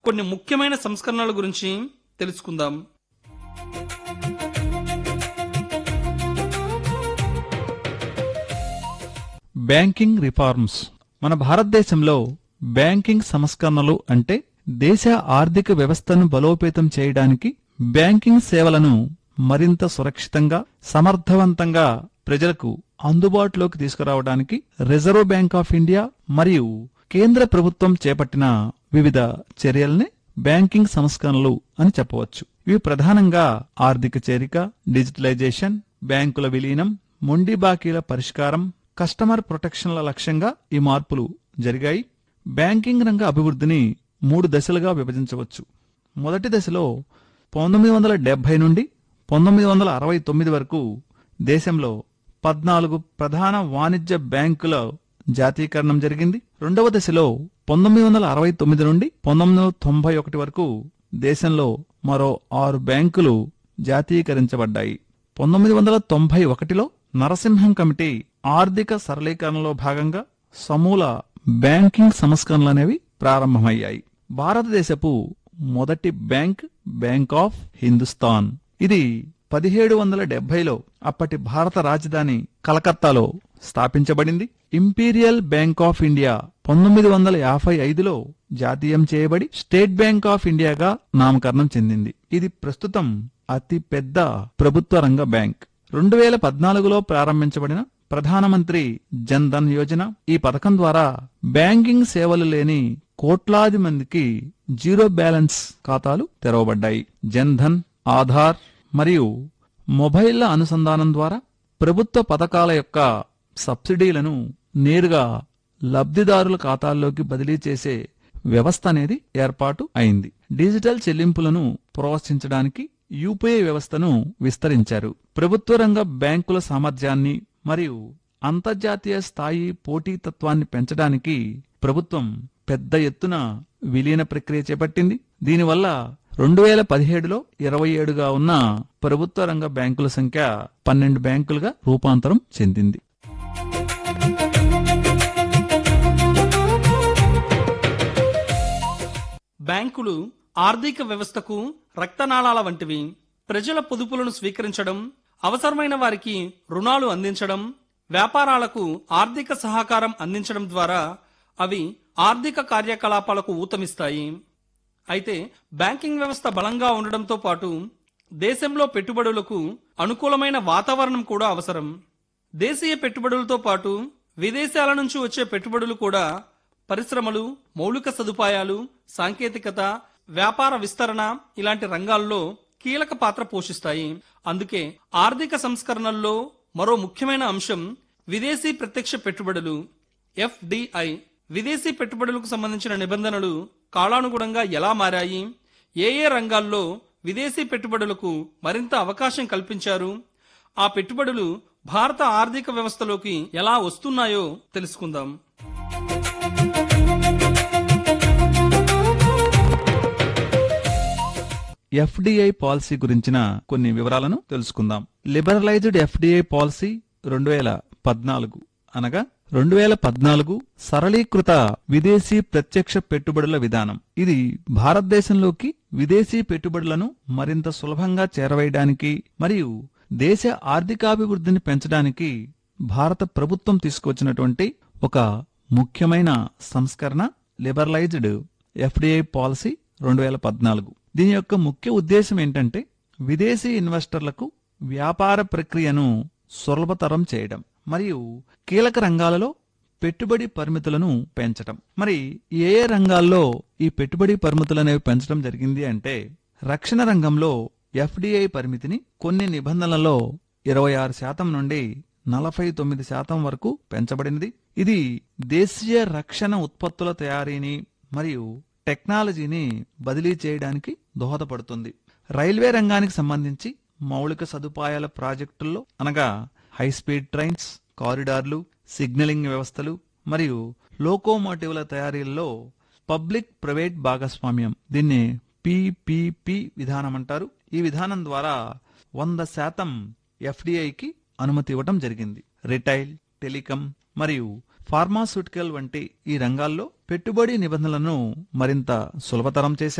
కొన్ని ముఖ్యమైన సంస్కరణల గురించి తెలుసుకుందాం బ్యాంకింగ్ రిఫార్మ్స్ మన భారతదేశంలో బ్యాంకింగ్ సంస్కరణలు అంటే దేశ ఆర్థిక వ్యవస్థను బలోపేతం చేయడానికి బ్యాంకింగ్ సేవలను మరింత సురక్షితంగా సమర్థవంతంగా ప్రజలకు అందుబాటులోకి తీసుకురావడానికి రిజర్వ్ బ్యాంక్ ఆఫ్ ఇండియా మరియు కేంద్ర ప్రభుత్వం చేపట్టిన వివిధ చర్యల్ని బ్యాంకింగ్ సంస్కరణలు అని చెప్పవచ్చు ఇవి ప్రధానంగా ఆర్థిక చేరిక డిజిటలైజేషన్ బ్యాంకుల విలీనం మొండి బాకీల పరిష్కారం కస్టమర్ ప్రొటెక్షన్ల లక్ష్యంగా ఈ మార్పులు జరిగాయి బ్యాంకింగ్ రంగ అభివృద్ధిని మూడు దశలుగా విభజించవచ్చు మొదటి దశలో పంతొమ్మిది వందల డెబ్బై నుండి పంతొమ్మిది వందల అరవై తొమ్మిది వరకు దేశంలో పద్నాలుగు ప్రధాన వాణిజ్య బ్యాంకుల జాతీయకరణం జరిగింది రెండవ దశలో పంతొమ్మిది వందల అరవై తొమ్మిది నుండి పంతొమ్మిది వందల తొంభై ఒకటి వరకు దేశంలో మరో ఆరు బ్యాంకులు జాతీయకరించబడ్డాయి పంతొమ్మిది వందల తొంభై ఒకటిలో నరసింహం కమిటీ ఆర్థిక సరళీకరణలో భాగంగా సమూల బ్యాంకింగ్ సంస్కరణలనేవి ప్రారంభమయ్యాయి భారతదేశపు మొదటి బ్యాంక్ బ్యాంక్ ఆఫ్ హిందుస్థాన్ ఇది పదిహేడు వందల డెబ్బైలో అప్పటి భారత రాజధాని కలకత్తాలో స్థాపించబడింది ఇంపీరియల్ బ్యాంక్ ఆఫ్ ఇండియా పంతొమ్మిది వందల యాభై ఐదులో జాతీయం చేయబడి స్టేట్ బ్యాంక్ ఆఫ్ ఇండియాగా నామకరణం చెందింది ఇది ప్రస్తుతం అతి పెద్ద ప్రభుత్వ రంగ బ్యాంక్ రెండు వేల పద్నాలుగులో ప్రారంభించబడిన ప్రధానమంత్రి జన్ ధన్ యోజన ఈ పథకం ద్వారా బ్యాంకింగ్ సేవలు లేని కోట్లాది మందికి జీరో బ్యాలెన్స్ ఖాతాలు తెరవబడ్డాయి జన్ ధన్ ఆధార్ మరియు మొబైళ్ల అనుసంధానం ద్వారా ప్రభుత్వ పథకాల యొక్క సబ్సిడీలను నేరుగా లబ్ధిదారుల ఖాతాల్లోకి బదిలీ చేసే వ్యవస్థ అనేది ఏర్పాటు అయింది డిజిటల్ చెల్లింపులను ప్రోత్సహించడానికి యూపీఐ వ్యవస్థను విస్తరించారు ప్రభుత్వ రంగ బ్యాంకుల సామర్థ్యాన్ని మరియు అంతర్జాతీయ స్థాయి పోటీతత్వాన్ని పెంచడానికి ప్రభుత్వం పెద్ద ఎత్తున విలీన ప్రక్రియ చేపట్టింది దీనివల్ల రెండు వేల పదిహేడులో ఇరవై ఏడుగా ఉన్న ప్రభుత్వ రంగ బ్యాంకుల సంఖ్య పన్నెండు బ్యాంకులుగా రూపాంతరం చెందింది బ్యాంకులు ఆర్థిక వ్యవస్థకు రక్తనాళాల వంటివి ప్రజల పొదుపులను స్వీకరించడం అవసరమైన వారికి రుణాలు అందించడం వ్యాపారాలకు ఆర్థిక సహకారం అందించడం ద్వారా అవి ఆర్థిక కార్యకలాపాలకు ఊతమిస్తాయి అయితే బ్యాంకింగ్ వ్యవస్థ బలంగా ఉండడంతో పాటు దేశంలో పెట్టుబడులకు అనుకూలమైన వాతావరణం కూడా అవసరం దేశీయ పెట్టుబడులతో పాటు విదేశాల నుంచి వచ్చే పెట్టుబడులు కూడా పరిశ్రమలు మౌలిక సదుపాయాలు సాంకేతికత వ్యాపార విస్తరణ ఇలాంటి రంగాల్లో కీలక పాత్ర పోషిస్తాయి అందుకే ఆర్థిక సంస్కరణల్లో మరో ముఖ్యమైన అంశం విదేశీ ప్రత్యక్ష పెట్టుబడులు ఎఫ్డిఐ విదేశీ పెట్టుబడులకు సంబంధించిన నిబంధనలు కాలానుగుణంగా ఎలా మారాయి ఏ ఏ రంగాల్లో విదేశీ పెట్టుబడులకు మరింత అవకాశం కల్పించారు ఆ పెట్టుబడులు భారత ఆర్థిక వ్యవస్థలోకి ఎలా వస్తున్నాయో తెలుసుకుందాం ఎఫ్డిఐ పాలసీ గురించిన కొన్ని వివరాలను తెలుసుకుందాం లిబరలైజ్డ్ ఎఫ్డిఐ పాలసీ రెండు వేల పద్నాలుగు అనగా రెండు వేల పద్నాలుగు సరళీకృత విదేశీ ప్రత్యక్ష పెట్టుబడుల విధానం ఇది భారతదేశంలోకి విదేశీ పెట్టుబడులను మరింత సులభంగా చేరవేయడానికి మరియు దేశ ఆర్థికాభివృద్ధిని పెంచడానికి భారత ప్రభుత్వం తీసుకొచ్చినటువంటి ఒక ముఖ్యమైన సంస్కరణ లిబరలైజ్డ్ ఎఫ్డిఐ పాలసీ రెండు వేల పద్నాలుగు దీని యొక్క ముఖ్య ఉద్దేశం ఏంటంటే విదేశీ ఇన్వెస్టర్లకు వ్యాపార ప్రక్రియను సులభతరం చేయడం మరియు కీలక రంగాలలో పెట్టుబడి పరిమితులను పెంచడం మరి ఏ ఏ రంగాల్లో ఈ పెట్టుబడి పరిమితులు అనేవి పెంచడం జరిగింది అంటే రక్షణ రంగంలో ఎఫ్డిఐ పరిమితిని కొన్ని నిబంధనలలో ఇరవై ఆరు శాతం నుండి నలభై తొమ్మిది శాతం వరకు పెంచబడినది ఇది దేశీయ రక్షణ ఉత్పత్తుల తయారీని మరియు టెక్నాలజీని బదిలీ చేయడానికి దోహదపడుతుంది రైల్వే రంగానికి సంబంధించి మౌలిక సదుపాయాల ప్రాజెక్టుల్లో అనగా హై స్పీడ్ ట్రైన్స్ కారిడార్లు సిగ్నలింగ్ వ్యవస్థలు మరియు లోకోమోటివ్ల తయారీల్లో పబ్లిక్ ప్రైవేట్ భాగస్వామ్యం దీన్ని పిపిపి విధానం అంటారు ఈ విధానం ద్వారా వంద శాతం ఎఫ్డిఐకి అనుమతి ఇవ్వటం జరిగింది రిటైల్ టెలికాం మరియు ఫార్మాస్యూటికల్ వంటి ఈ రంగాల్లో పెట్టుబడి నిబంధనలను మరింత సులభతరం చేశారు